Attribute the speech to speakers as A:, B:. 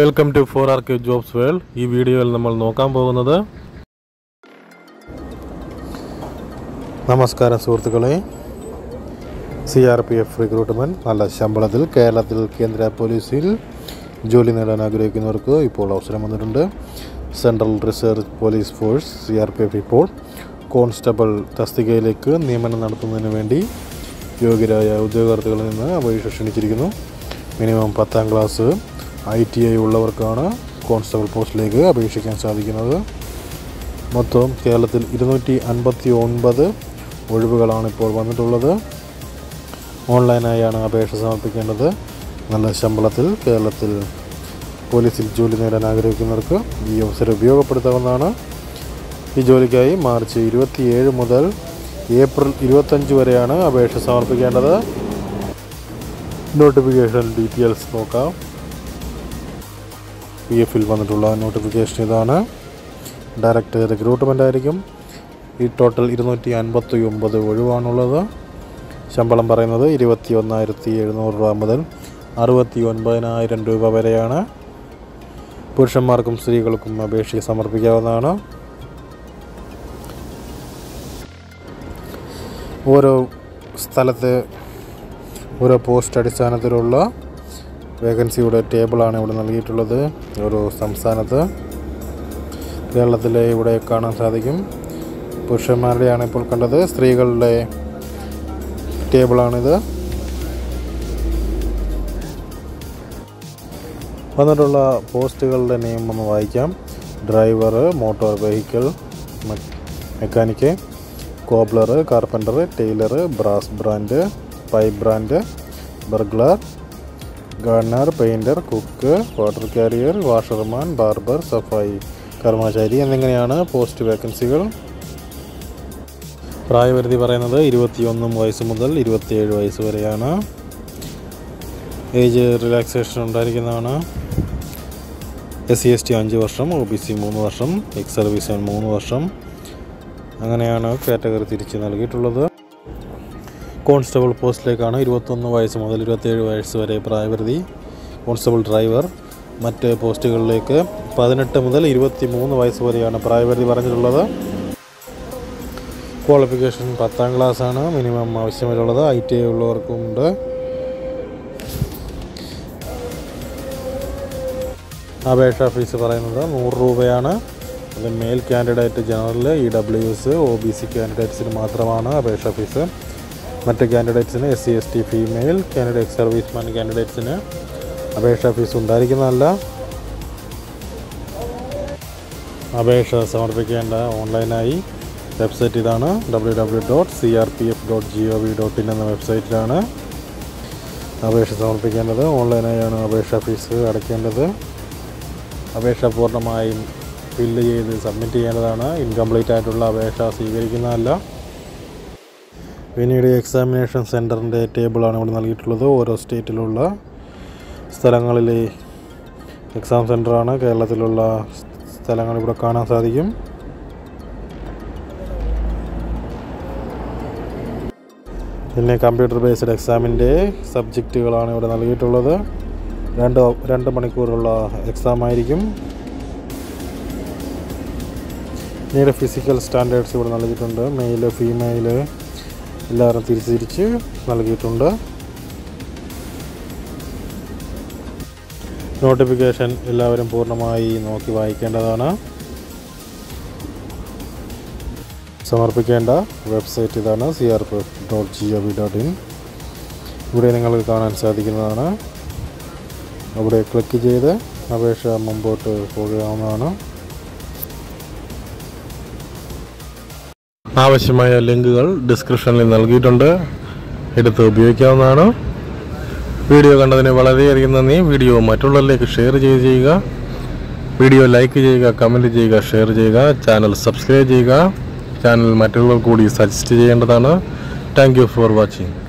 A: welcome to four R K jobs world ഈ വീഡിയോയിൽ നമ്മൾ നോക്കാൻ പോകുന്നത് നമസ്കാരം സുഹൃത്തുക്കളെ C R P F recruitment നല്ല ശമ്പളത്തിൽ കേരളത്തിൽ കേന്ദ്ര പോലീസിൽ ജോലി നേടാൻ ആഗ്രഹിക്കുന്നവർക്ക് ഇപ്പോൾ അവസരം വന്നിട്ടുണ്ട് central research police force C R P F ഇപ്പോൾ കോൺസ്റ്റബിൾ തസ്തികയിലേക്ക് നിയമനം നടത്തുന്നതിന് വേണ്ടി യോഗ്യരായ ഉദ്യോഗാർത്ഥികളിൽ നിന്ന് അപേക്ഷ ക്ഷണിച്ചിരിക്കുന്നു മിനിമം പത്താം ക്ലാസ് ഐ ടി ഐ ഉള്ളവർക്കാണ് കോൺസ്റ്റബിൾ പോസ്റ്റിലേക്ക് അപേക്ഷിക്കാൻ സാധിക്കുന്നത് മൊത്തം കേരളത്തിൽ ഇരുന്നൂറ്റി അൻപത്തി ഒൻപത് ഒഴിവുകളാണ് ഇപ്പോൾ വന്നിട്ടുള്ളത് ഓൺലൈനായാണ് അപേക്ഷ സമർപ്പിക്കേണ്ടത് നല്ല ശമ്പളത്തിൽ കേരളത്തിൽ പോലീസിൽ ജോലി നേടാൻ ആഗ്രഹിക്കുന്നവർക്ക് ഈ അവസരം ഉപയോഗപ്പെടുത്താവുന്നതാണ് ഈ ജോലിക്കായി മാർച്ച് ഇരുപത്തിയേഴ് മുതൽ ഏപ്രിൽ ഇരുപത്തഞ്ച് വരെയാണ് അപേക്ഷ സമർപ്പിക്കേണ്ടത് നോട്ടിഫിക്കേഷൻ ഡീറ്റെയിൽസ് നോക്കാം പി എഫിൽ വന്നിട്ടുള്ള നോട്ടിഫിക്കേഷൻ ഇതാണ് ഡയറക്റ്റ് റിക്രൂട്ട്മെൻ്റ് ആയിരിക്കും ഈ ടോട്ടൽ ഇരുന്നൂറ്റി അൻപത്തി ഒമ്പത് ഒഴിവാണുള്ളത് ശമ്പളം പറയുന്നത് ഇരുപത്തി ഒന്നായിരത്തി എഴുന്നൂറ് രൂപ മുതൽ അറുപത്തി ഒൻപതിനായിരം രൂപ വരെയാണ് പുരുഷന്മാർക്കും സ്ത്രീകൾക്കും അപേക്ഷ സമർപ്പിക്കാവുന്നതാണ് ഓരോ സ്ഥലത്ത് ഓരോ പോസ്റ്റ് അടിസ്ഥാനത്തിലുള്ള വേക്കൻസിയുടെ ടേബിളാണ് ഇവിടെ നൽകിയിട്ടുള്ളത് ഓരോ സംസ്ഥാനത്ത് കേരളത്തിലെ ഇവിടെ കാണാൻ സാധിക്കും പുരുഷന്മാരുടെയാണ് ഇപ്പോൾ കണ്ടത് സ്ത്രീകളുടെ ടേബിളാണിത് വന്നിട്ടുള്ള പോസ്റ്റുകളുടെ നെയിം ഒന്ന് വായിക്കാം driver motor vehicle mechanic cobbler carpenter tailor brass brand pipe brand burglar gardener painter cook water carrier washerman barber safai karmachari എന്നിങ്ങനെയാണ് പോസ്റ്റ് വേക്കൻസികൾ പ്രായപരിധി പറയുന്നത് ഇരുപത്തിയൊന്നും വയസ്സ് മുതൽ ഇരുപത്തിയേഴ് വയസ്സ് വരെയാണ് ഏജ് റിലാക്സേഷൻ ഉണ്ടായിരിക്കുന്നതാണ് എസ് സി എസ് ടി അഞ്ച് വർഷം ഒ ബി സി മൂന്ന് വർഷം എക്സ് സർവീസ് മൂന്ന് വർഷം അങ്ങനെയാണ് കാറ്റഗറി തിരിച്ച് നൽകിയിട്ടുള്ളത് കോൺസ്റ്റബിൾ പോസ്റ്റിലേക്കാണ് ഇരുപത്തൊന്ന് വയസ്സ് മുതൽ ഇരുപത്തേഴ് വയസ്സ് വരെ പ്രായപരിധി കോൺസ്റ്റബിൾ ഡ്രൈവർ മറ്റ് പോസ്റ്റുകളിലേക്ക് പതിനെട്ട് മുതൽ ഇരുപത്തി മൂന്ന് വയസ്സ് വരെയാണ് പ്രായപരിധി പറഞ്ഞിട്ടുള്ളത് ക്വാളിഫിക്കേഷൻ പത്താം ക്ലാസ്സാണ് മിനിമം ആവശ്യമായിട്ടുള്ളത് ഐ ടി ഐ ഉള്ളവർക്കുണ്ട് അപേക്ഷാ ഫീസ് പറയുന്നത് നൂറ് രൂപയാണ് അത് male candidate general E W S O B C കാൻഡിഡേറ്റ്സിന് മാത്രമാണ് അപേക്ഷാ ഫീസ് മറ്റ് കാൻഡിഡേറ്റ്സിന് S C S T female candidate serviceman കാൻഡിഡേറ്റ്സിന് അപേക്ഷാ ഫീസ് ഉണ്ടായിരിക്കുന്നതല്ല അപേക്ഷ സമർപ്പിക്കേണ്ട ഓൺലൈനായി വെബ്സൈറ്റ് ഇതാണ് W W dot C R P F dot G O V dot in എന്ന വെബ്സൈറ്റിലാണ് അപേക്ഷ സമർപ്പിക്കേണ്ടത് ഓൺലൈനായാണ് അപേക്ഷാ ഫീസ് അടയ്ക്കേണ്ടത് അപേക്ഷ പൂർണ്ണമായും ഫില്ല് ചെയ്ത് സബ്മിറ്റ് ചെയ്യേണ്ടതാണ് ഇൻകംപ്ലീറ്റ് ആയിട്ടുള്ള അപേക്ഷ സ്വീകരിക്കുന്നതല്ല പിന്നീട് എക്സാമിനേഷൻ സെൻറ്ററിൻ്റെ ടേബിളാണ് ഇവിടെ നൽകിയിട്ടുള്ളത് ഓരോ സ്റ്റേറ്റിലുള്ള സ്ഥലങ്ങളിലെ എക്സാം സെൻറ്ററാണ് കേരളത്തിലുള്ള സ്ഥലങ്ങൾ ഇവിടെ കാണാൻ സാധിക്കും പിന്നെ കമ്പ്യൂട്ടർ ബേസ്ഡ് എക്സാമിൻ്റെ സബ്ജക്റ്റുകളാണ് ഇവിടെ നൽകിയിട്ടുള്ളത് രണ്ട് രണ്ട് മണിക്കൂറുള്ള എക്സാം ആയിരിക്കും പിന്നീട് ഫിസിക്കൽ സ്റ്റാൻഡേർഡ്സ് ഇവിടെ നൽകിയിട്ടുണ്ട് മെയിൽ ഫീമെയിൽ എല്ലാവരും തിരിച്ച് തിരിച്ച് നൽകിയിട്ടുണ്ട് നോട്ടിഫിക്കേഷൻ എല്ലാവരും പൂർണ്ണമായി നോക്കി വായിക്കേണ്ടതാണ് സമർപ്പിക്കേണ്ട വെബ്സൈറ്റ് ഇതാണ് C R P F dot G O V dot in ഇവിടെ നിങ്ങൾക്ക് കാണാൻ സാധിക്കുന്നതാണ് അവിടെ ക്ലിക്ക് ചെയ്ത് അപേക്ഷ മുമ്പോട്ട് പോകാവുന്നതാണ് ആവശ്യമായ ലിങ്കുകൾ ഡിസ്ക്രിപ്ഷനിൽ നൽകിയിട്ടുണ്ട് എടുത്ത് ഉപയോഗിക്കാവുന്നതാണ് വീഡിയോ കണ്ടതിന് വളരെയധികം നന്ദി വീഡിയോ മറ്റുള്ളവരിലേക്ക് ഷെയർ ചെയ്ത് ചെയ്യുക വീഡിയോ ലൈക്ക് ചെയ്യുക കമൻറ്റ് ചെയ്യുക ഷെയർ ചെയ്യുക ചാനൽ സബ്സ്ക്രൈബ് ചെയ്യുക ചാനൽ മറ്റുള്ളവർ കൂടി സജസ്റ്റ് ചെയ്യേണ്ടതാണ് താങ്ക് യു ഫോർ വാച്ചിങ്